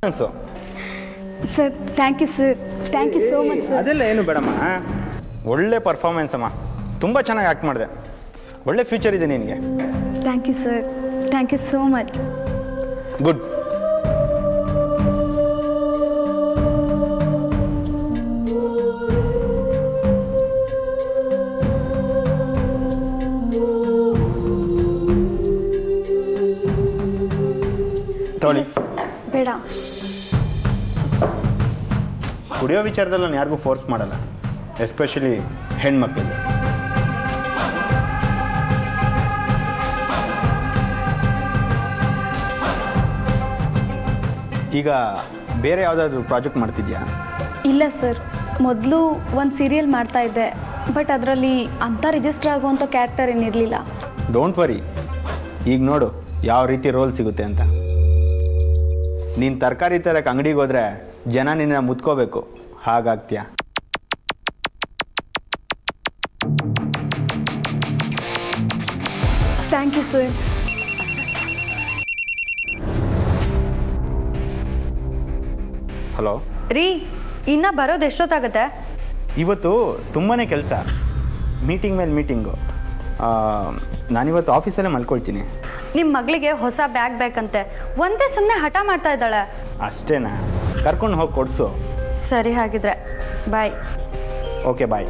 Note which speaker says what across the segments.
Speaker 1: ಅನ್ಸು
Speaker 2: sir thank you sir thank you so much sir
Speaker 1: ಅದೆಲ್ಲ ಏನು ಬೇಡಮ್ಮ ಒಳ್ಳೆ ಪರ್ಫಾರ್ಮೆನ್ಸ್ ಅಮ್ಮ ತುಂಬ ಚೆನ್ನಾಗಿ ಆ್ಯಕ್ಟ್ ಮಾಡಿದೆ ಒಳ್ಳೆ ಫ್ಯೂಚರ್ ಇದೆ ನಿನಗೆ
Speaker 2: thank you sir thank you so much
Speaker 1: good ತೊಳಿ
Speaker 2: ಬೇಡ
Speaker 1: ಕುಡಿಯೋ ವಿಚಾರದಲ್ಲಿ ನಾನು ಯಾರಿಗೂ ಫೋರ್ಸ್ ಮಾಡಲ್ಲ ಎಸ್ಪೆಷಲಿ ಹೆಣ್ಮಕ್ಳಿಗೆ ಈಗ ಬೇರೆ ಯಾವುದಾದ್ರೂ ಪ್ರಾಜೆಕ್ಟ್ ಮಾಡ್ತಿದ್ಯಾ
Speaker 2: ಇಲ್ಲ ಸರ್ ಮೊದಲು ಒಂದು ಸೀರಿಯಲ್ ಮಾಡ್ತಾ ಇದ್ದೆ ಬಟ್ ಅದರಲ್ಲಿ ಅಂಥ ರಿಜಿಸ್ಟರ್ ಆಗುವಂಥ ಕ್ಯಾರೆಕ್ಟರ್ ಏನಿರಲಿಲ್ಲ
Speaker 1: ಡೋಂಟ್ ವರಿ ಈಗ ನೋಡು ಯಾವ ರೀತಿ ರೋಲ್ ಸಿಗುತ್ತೆ ಅಂತ ನೀನು ತರಕಾರಿ ತರಕ್ಕೆ ಅಂಗಡಿಗೆ ಹೋದ್ರೆ ಜನ ನಿನ್ನ ಮುತ್ಕೋಬೇಕು ಹಾಗಾಗ್ತೀಯ
Speaker 2: ಥ್ಯಾಂಕ್ ಯು ಸರ್
Speaker 1: ಹಲೋ
Speaker 3: ರೀ ಇನ್ನ ಬರೋದು ಎಷ್ಟೊತ್ತಾಗತ್ತೆ
Speaker 1: ಇವತ್ತು ತುಂಬಾ ಕೆಲಸ ಮೀಟಿಂಗ್ ಮೇಲೆ ಮೀಟಿಂಗು ನಾನಿವತ್ತು ಆಫೀಸಲ್ಲೇ ಮಲ್ಕೊಳ್ತೀನಿ
Speaker 3: ನಿಮ್ಮ ಮಗಳಿಗೆ ಹೊಸ ಬ್ಯಾಗ್ ಬೇಕಂತೆ ಒಂದೇ ಸುಮ್ಮನೆ ಹಠ ಮಾಡ್ತಾ ಇದ್ದಾಳೆ
Speaker 1: ಅಷ್ಟೇನಾ ಕರ್ಕೊಂಡು ಹೋಗಿ ಕೊಡಿಸು
Speaker 3: ಸರಿ ಹಾಗಿದ್ರೆ ಬಾಯ್
Speaker 1: ಓಕೆ ಬಾಯ್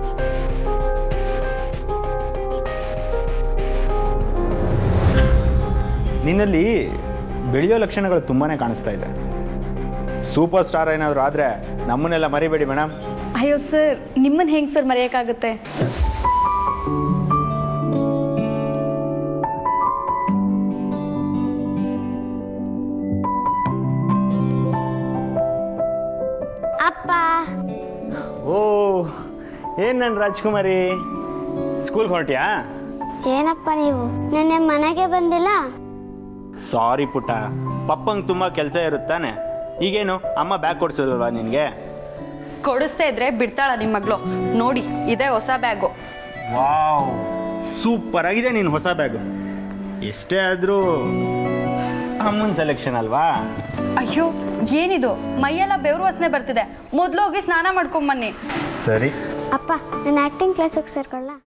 Speaker 1: ನಿನ್ನಲ್ಲಿ ಬೆಳೆಯೋ ಲಕ್ಷಣಗಳು ತುಂಬಾ ಕಾಣಿಸ್ತಾ ಇದೆ ಸೂಪರ್ ಸ್ಟಾರ್ ಏನಾದರೂ ಆದರೆ ನಮ್ಮನ್ನೆಲ್ಲ ಮರಿಬೇಡಿ ಮೇಡಮ್
Speaker 2: ಅಯ್ಯೋ ಸರ್ ನಿಮ್ಮನ್ನು ಹೆಂಗೆ ಸರ್ ಮರೆಯೋಕ್ಕಾಗುತ್ತೆ
Speaker 4: ಅಪ್ಪ
Speaker 1: ಓ ಏನು ನನ್ನ ರಾಜ್ಕುಮಾರಿ ಸ್ಕೂಲ್ಗೆ ಹೊರಟಿಯಾ
Speaker 4: ಏನಪ್ಪ ನೀವು ನೆನ್ನೆ ಮನೆಗೆ ಬಂದಿಲ್ಲ
Speaker 1: ಸಾರಿ ಪುಟ್ಟ ಪಪ್ಪಂಗೆ ತುಂಬ ಕೆಲಸ ಇರುತ್ತಾನೆ ಈಗೇನು ಅಮ್ಮ ಬ್ಯಾಗ್ ಕೊಡ್ಸೋದಲ್ವಾ ನಿನಗೆ
Speaker 3: ಕೊಡಿಸ್ತಾ ಇದ್ರೆ ಬಿಡ್ತಾಳ ನಿಮ್ಮ ಮಗಳು ನೋಡಿ ಇದೇ ಹೊಸ ಬ್ಯಾಗು
Speaker 1: ವಾವ್ ಸೂಪರ್ ಆಗಿದೆ ನೀನು ಹೊಸ ಬ್ಯಾಗು ಎಷ್ಟೇ ಆದರೂ ಅಮ್ಮನ ಸೆಲೆಕ್ಷನ್ ಅಲ್ವಾ
Speaker 3: ಅಯ್ಯೋ ಏನಿದು ಮೈಯೆಲ್ಲ ಬೆವರು ವಾಸನೆ ಬರ್ತಿದೆ ಮೊದಲು ಹೋಗಿ ಸ್ನಾನ ಮಾಡ್ಕೊಂಬನ್ನಿ
Speaker 4: ಅಪ್ಪ ನಾನು ಆ್ಯಕ್ಟಿಂಗ್ ಕ್ಲಾಸಿಗೆ ಸೇರ್ಕೊಳ್ಳ